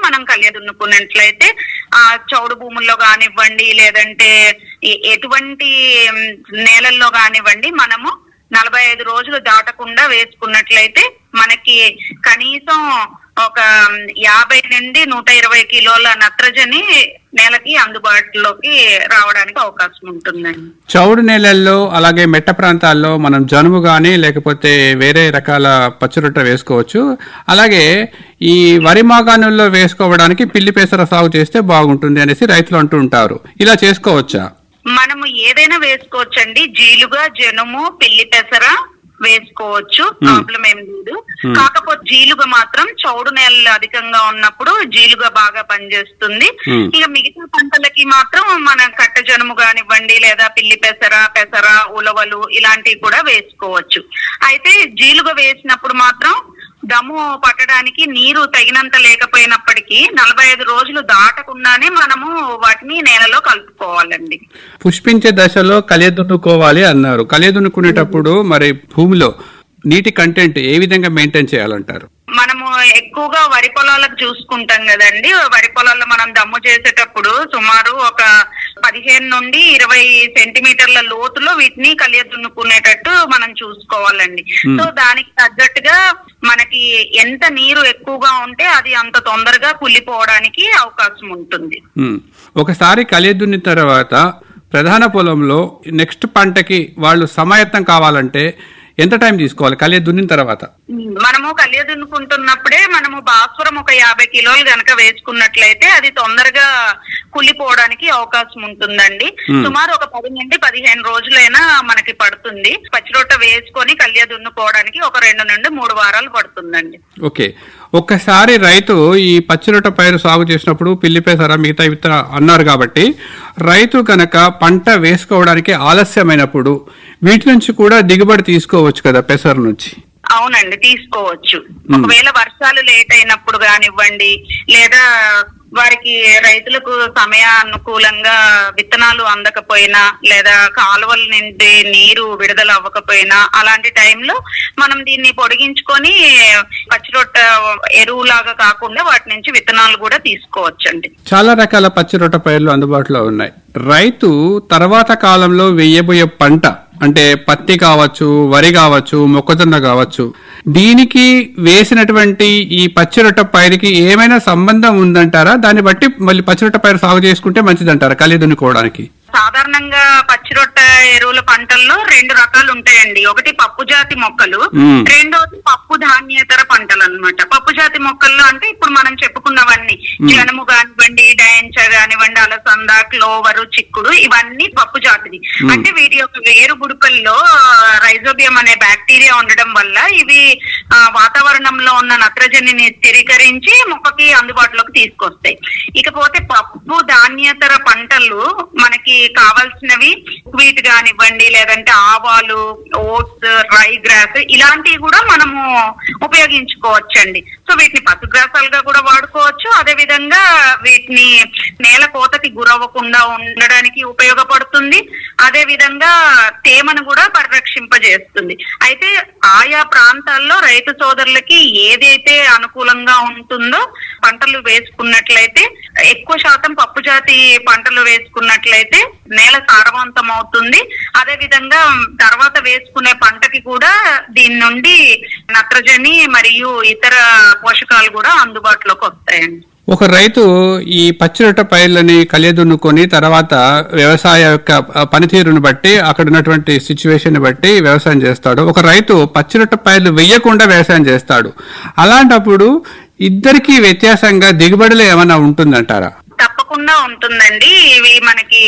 మనం కలియ దున్నుకున్నట్లయితే ఆ చౌడు భూముల్లో కానివ్వండి లేదంటే ఎ- ఎటువంటి మ్, నేలల్లో కానివ్వండి మనము నలభై ఐదు రోజులు దాటకుండా వేసుకున్నట్లయితే మనకి కనీసం ఒక యాభై నుండి నూట ఇరవై కిలోల నత్రజని నేలకి అందుబాటులోకి రావడానికి అవకాశం ఉంటుందండి చౌడు నేలల్లో అలాగే మెట్ట ప్రాంతాల్లో మనం జనుము కానీ లేకపోతే వేరే రకాల పచ్చిరొట్ట వేసుకోవచ్చు అలాగే ఈ వరి మాగాణుల్లో వేసుకోవడానికి పిల్లి పెసర సాగు చేస్తే బాగుంటుంది అనేసి రైతులు అంటూ ఉంటారు ఇలా చేసుకోవచ్చా మనము ఏదైనా వేసుకోవచ్చండి జీలుగా జనుము పిల్లి పెసర వేసుకోవచ్చు ప్రాబ్లం ఏం లేదు Hmm. కాకపోతే జీలుగ మాత్రం చౌడు నేలలు అధికంగా ఉన్నప్పుడు జీలుగ బాగా పనిచేస్తుంది Hmm. ఇక మిగతా పంటలకి మాత్రం మన కట్ట జనుము కానివ్వండి లేదా పిల్లి పెసర పెసర ఉలవలు ఇలాంటివి కూడా వేసుకోవచ్చు అయితే జీలుగ వేసినప్పుడు మాత్రం దమ్ము పట్టడానికి నీరు తగినంత లేకపోయినప్పటికీ నలభై ఐదు రోజులు దాటకుండానే మనము వాటిని నేలలో కలుపుకోవాలండి పుష్పించే దశలో కలియదున్నుకోవాలి అన్నారు కలియదున్నుకునేటప్పుడు మరి భూమిలో నీటి కంటెంట్ ఏ విధంగా మెయింటైన్ చేయాలంటారు మనము ఎక్కువగా వరి పొలాలకు చూసుకుంటాం కదండి వరి పొలాల్లో మనం దమ్ము చేసేటప్పుడు సుమారు ఒక పదిహేను నుండి ఇరవై సెంటీమీటర్ల లోతులో వీటిని కలియ దున్నుకునేటట్టు మనం చూసుకోవాలండి Hmm. సో దానికి తగ్గట్టుగా మనకి ఎంత నీరు ఎక్కువగా ఉంటే అది అంత తొందరగా కుళ్ళిపోవడానికి అవకాశం ఉంటుంది ఉమ్. ఒకసారి కలియదున్నిన తర్వాత ప్రధాన పొలంలో నెక్స్ట్ పంటకి వాళ్ళు సమాయత్తం కావాలంటే ఎంత టైం తీసుకోవాలి కలియ దున్నిన తర్వాత మనము కలియ దున్నుకుంటున్నప్పుడే మనము భాస్వరం ఒక యాభై కిలోలు గనక వేసుకున్నట్లయితే అది తొందరగా కుళ్ళిపోవడానికి అవకాశం ఉంటుందండి Hmm. సుమారు ఒక పది నుండి పదిహేను రోజులైనా మనకి పడుతుంది పచ్చిరొట్ట వేసుకొని కలియ దున్నుకోవడానికి ఒక రెండు నుండి మూడు వారాలు పడుతుందండి ఓకే ఒక్కసారి రైతు ఈ పచ్చిరొట్ట పైరు సాగు చేసినప్పుడు పిల్లి పెసర మిగతా విత్తన అన్నారు కాబట్టి రైతు కనుక పంట వేసుకోవడానికి ఆలస్యమైనప్పుడు వీటి నుంచి కూడా దిగుబడి తీసుకోవచ్చు కదా పెసర నుంచి అవునండి తీసుకోవచ్చు ఒకవేళ వర్షాలు లేట్ అయినప్పుడు కానివ్వండి లేదా వారికి రైతులకు సమయానుకూలంగా విత్తనాలు అందకపోయినా లేదా కాలువల నుండి నీరు విడుదల అవ్వకపోయినా అలాంటి టైంలో మనం దీన్ని పొడిగించుకొని పచ్చిరొట్ట ఎరువులాగా కాకుండా వాటి నుంచి విత్తనాలు కూడా తీసుకోవచ్చండి చాలా రకాల పచ్చిరొట్ట పైర్లు అందుబాటులో ఉన్నాయి రైతు తర్వాత కాలంలో వేయబోయే పంట అంటే పత్తి కావచ్చు వరి కావచ్చు మొక్కజొన్న కావచ్చు దీనికి వేసినటువంటి ఈ పచ్చిరొట్ట పైరుకి ఏమైనా సంబంధం ఉందంటారా దాన్ని బట్టి మళ్ళీ పచ్చిరొట్ట పైరు సాగు చేసుకుంటే మంచిదంటారా కలియ దున్నుకోవడానికి సాధారణంగా పచ్చిరొట్ట ఎరువుల పంటల్లో రెండు రకాలు ఉంటాయండి ఒకటి పప్పు జాతి మొక్కలు మ్మ్. రెండోది పప్పు ధాన్యేతర పంటలు అన్నమాట పప్పు జాతి మొక్కల్లో అంటే ఇప్పుడు మనం చెప్పుకున్నవన్నీ జనుము కానివ్వండి డయంచ కానివ్వండి అలసంద క్లోవరు చిక్కుడు ఇవన్నీ పప్పు జాతివి మ్మ్. అంటే వీటి యొక్క వేరు గుడుకల్లో రైజోబియం అనే బ్యాక్టీరియా ఉండడం వల్ల ఇవి ఆ, వాతావరణంలో ఉన్న నత్రజనిని స్థిరీకరించి మొక్కకి అందుబాటులోకి తీసుకొస్తాయి ఇకపోతే పప్పు ధాన్యేతర పంటలు మనకి కావాల్సినవి వీట్ కానివ్వండి లేదంటే ఆవాలు ఓట్స్ రై గ్రాస్ ఇలాంటివి కూడా మనము ఉపయోగించుకోవచ్చండి సో వీటిని పశుగ్రాసాలుగా కూడా వాడుకోవచ్చు అదే విధంగా వీటిని నేల కోతకి గురవ్వకుండా ఉండడానికి ఉపయోగపడుతుంది అదే విధంగా తేమను కూడా పరిరక్షింపజేస్తుంది అయితే ఆయా ప్రాంతాల్లో రైతు సోదరులకి ఏదైతే అనుకూలంగా ఉంటుందో పంటలు వేసుకున్నట్లయితే ఎక్కువ శాతం పప్పు జాతి పంటలు వేసుకున్నట్లయితే నేల సారవంతం అవుతుంది అదే విధంగా తర్వాత వేసుకునే పంటకి కూడా దీని నుండి నత్రజని మరియు ఇతర పోషకాలు కూడా అందుబాటులోకి వస్తాయండి ఒక రైతు ఈ పచ్చిరొట్ట పైర్లని కలియదున్నుకొని తర్వాత వ్యవసాయ యొక్క ఆ, పనితీరును బట్టి అక్కడ ఉన్నటువంటి సిచ్యువేషన్ బట్టి వ్యవసాయం చేస్తాడు ఒక రైతు పచ్చిరొట్ట పైర్లు వెయ్యకుండా వ్యవసాయం చేస్తాడు అలాంటప్పుడు ఇద్దరికి వ్యత్యాసంగా దిగుబడిలో ఏమైనా ఉంటుందంటారా తప్పకుండా ఉంటుందండి ఇవి మనకి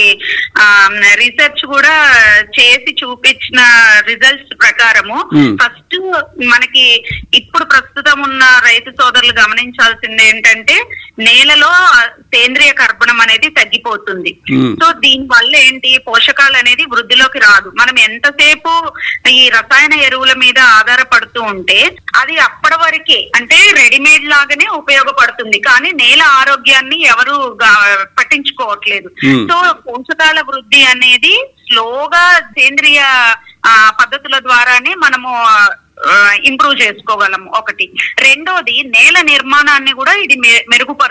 రీసెర్చ్ కూడా చేసి చూపించిన రిజల్ట్స్ ప్రకారము Hmm. ఫస్ట్ మనకి ఇప్పుడు ప్రస్తుతం ఉన్న రైతు సోదరులు గమనించాల్సింది ఏంటంటే నేలలో సేంద్రియ కర్బనం అనేది తగ్గిపోతుంది Hmm. సో దీని వల్ల ఏంటి పోషకాలు అనేది వృద్ధిలోకి రాదు మనం ఎంతసేపు ఈ రసాయన ఎరువుల మీద ఆధారపడుతూ ఉంటే అది అప్పటి వరకే అంటే రెడీమేడ్ లాగానే ఉపయోగపడుతుంది కానీ నేల ఆరోగ్యాన్ని ఎవరు గా- పట్టించుకోవట్లేదు Hmm. సో పోషకాల వృద్ధి అనేది స్లోగా సేంద్రియ ఆ, పద్ధతుల ద్వారానే మనము ఇంప్రూవ్ చేసుకోగలం ఒకటి రెండోది నేల నిర్మాణాన్ని కూడా ఇది మె- మెరుగుపరుస్తుంది